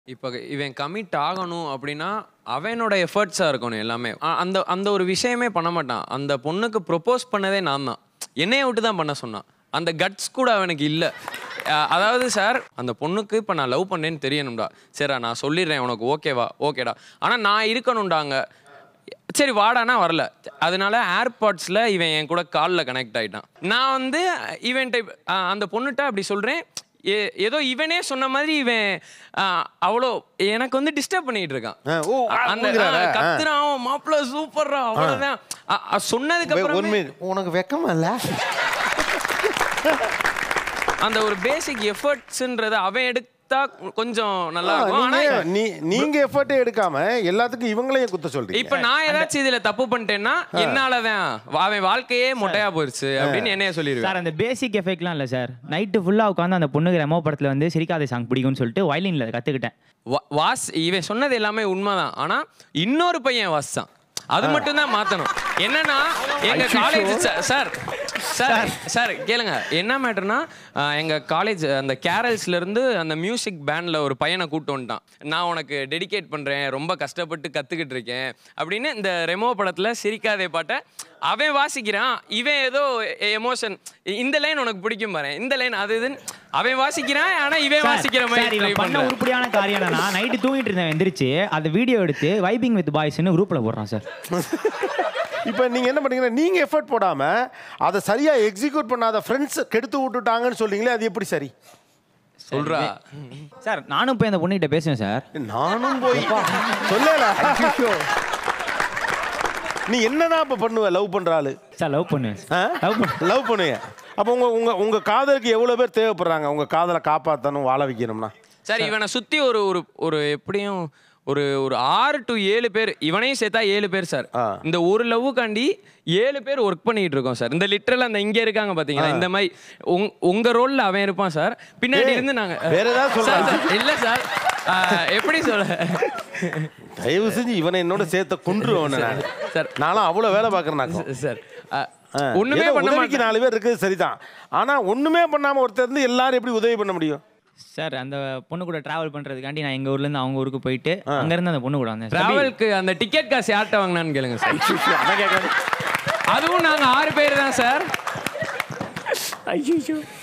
இப்போ இவன் கமிட் ஆகணும் அப்படின்னா அவனோட எஃபர்ட்ஸாக இருக்கணும் எல்லாமே அ- அந்த அந்த ஒரு விஷயமே பண்ண மாட்டான் அந்த பொண்ணுக்கு ப்ரொப்போஸ் பண்ணதே நான் தான் என்னைய விட்டு தான் பண்ண சொன்னான் அந்த கட்ஸ் கூட அவனுக்கு இல்லை அதாவது சார் அந்த பொண்ணுக்கு இப்போ நான் லவ் பண்ணேன்னு தெரியணும்டா சரிடா நான் சொல்லிடுறேன் உனக்கு ஓகேவா ஓகேடா ஆனால் நான் இருக்கணும்டாங்க சரி வாடானா வரல அதனால ஏர்பாட்ஸில் இவன் என் கூட காலில் கனெக்ட் ஆயிட்டான் நான் வந்து இவன் டைப் அந்த பொண்ணுகிட்ட அப்படி சொல்கிறேன் ஏதோ இவனே சொன்ன மாதிரி இவன் ஆ, அவ்வளோ எனக்கு வந்து டிஸ்டர்ப் பண்ணிட்டு இருக்கான் ஆ, ஓ, ஆ, அந்த ஊங்குறாரா? ஆ, கத்துறான் மாப்பிள்ள சூப்பர்ரா அவ்வளோதான் அ- அ, சொன்னதுக்கு ஒன் அப்புறமே மினிட் உனக்கு வெக்கமா இல்ல அந்த ஒரு பேசிக் எஃபர்ட்ஸ்ன்றது அவன் எடுத்தா கொஞ்சம் நல்லா இருக்கும் ஆனா நீங்க நீ- நீங்க எஃபர்ட்டே எடுக்காம எல்லாத்துக்கும் இவங்களையும் குத்த சொல்றீங்க இப்ப நான் ஏதாச்சும் இதுல தப்பு பண்ணிட்டேன்னா என்னாலதான் அவன் வாழ்க்கையே மொட்டையா போயிருச்சு அப்படின்னு என்னைய சொல்லிடுவேன் சார் அந்த பேசிக் எஃபெக்ட்லாம் இல்லை சார் நைட்டு ஃபுல்லாக உட்காந்து அந்த பொண்ணுக்கு ரெமோ படத்தில் வந்து சிரிக்காத சாங் பிடிக்கும்னு சொல்லிட்டு வயலினில் கற்றுக்கிட்டேன் வா- வாஸ் இவன் சொன்னது எல்லாமே உண்மைதான் ஆனா இன்னொரு பையன் வாசிச்சான் அது மட்டும் தான் மாத்தணும் என்னன்னா எங்க காலேஜ் சார் சார் சார் கேளுங்க என்ன மேட்டர்னா எங்க காலேஜ் அந்த கேரல்ஸ்ல இருந்து அந்த மியூசிக் பேண்ட்ல ஒரு பையனை கூட்டு வந்துட்டான் நான் உனக்கு டெடிகேட் பண்றேன் ரொம்ப கஷ்டப்பட்டு கத்துக்கிட்டு இருக்கேன் அப்படின்னு இந்த ரெமோ படத்துல சிரிக்காதே பாட்டை அவன் வாசிக்கிறான் இவன் ஏதோ எமோஷன் இந்த லைன் உனக்கு பிடிக்கும் பாரு இந்த லைன் அது இதுன்னு அவன் வாசிக்கிறான் ஆனா இவன் வாசிக்கிற சார் மாதிரி try இவன் பண்ண பண்றான். உருப்படியான காரியம் என்னன்னா நைட்டு தூங்கிட்டு இருந்தவன் எந்திரிச்சு அந்த வீடியோ எடுத்து வைபிங் வித் பாய்ஸ்னு குரூப்பில் போடுறான் சார் இப்போ நீங்க என்ன பண்ணீங்கன்னா நீங்க எஃபர்ட் போடாம அதை சரியா எக்ஸிக்யூட் பண்ணாத ஃப்ரெண்ட்ஸ் கெடுத்து விட்டுட்டாங்கன்னு சொல்றீங்களே அது எப்படி சரி சொல்றா சார் நானும் போய் அந்த பொண்ணுகிட்ட பேசுவேன் சார் நானும் போய் சொல்லல நீ என்னதான் இப்ப பண்ணுவ லவ் பண்ற ஆளு சார் லவ் பண்ணுவேன் லவ் பண்ணு லவ் பண்ணுங்க அப்போ உங்க உங்க உங்க காதலுக்கு எவ்வளவு பேர் தேவைப்படுறாங்க உங்க காதலை காப்பாத்தணும் வாழ வைக்கணும்னா சரி இவனை சுத்தி ஒரு ஒரு ஒரு எப்படியும் ஒரு ஒரு ஆறு டு ஏழு பேர் இவனையும் சேர்த்தா ஏழு பேர் சார் ஆ. இந்த ஒரு லவ்வுக்காண்டி ஏழு பேர் ஒர்க் பண்ணிட்டு இருக்கோம் சார் இந்த லிட்டரல் அந்த இங்க இருக்காங்க பாத்தீங்களா இந்த மாதிரி உங்- உங்க ரோல்ல அவன் இருப்பான் சார் பின்னாடி ஏய், இருந்து நாங்க வேற ஏதாவது சொல்றா? சார், சார், இல்ல சார் ஆ, எப்படி சொல்ல தயவு செஞ்சு இவனை என்னோட சேர்த்த குன்றுவன் நான் சார். நானும் அவ்வளவு வேலை பார்க்கறேன் சார் ஆ, ஒண்ணுமே பண்ண உதவிக்கு மாட்டேன் நாலு பேர் இருக்குது சரிதான் ஆனா ஒண்ணுமே பண்ணாம ஒருத்தர் இருந்து எல்லாரும் எப்படி உதவி பண்ண முடியும் சார் அந்த பொண்ணு கூட டிராவல் பண்ணுறதுக்காண்டி நான் எங்கள் ஊர்லேருந்து அவங்க ஊருக்கு போயிட்டு அங்கேருந்து அந்த பொண்ணு கூட வந்தேன் சபி, டிராவல்க்கு அந்த டிக்கெட் காசு யார்கிட்ட வாங்கினான்னு கேளுங்க சார் அதுவும் நாங்க ஆறு பேர் தான் சார் ஐயையோ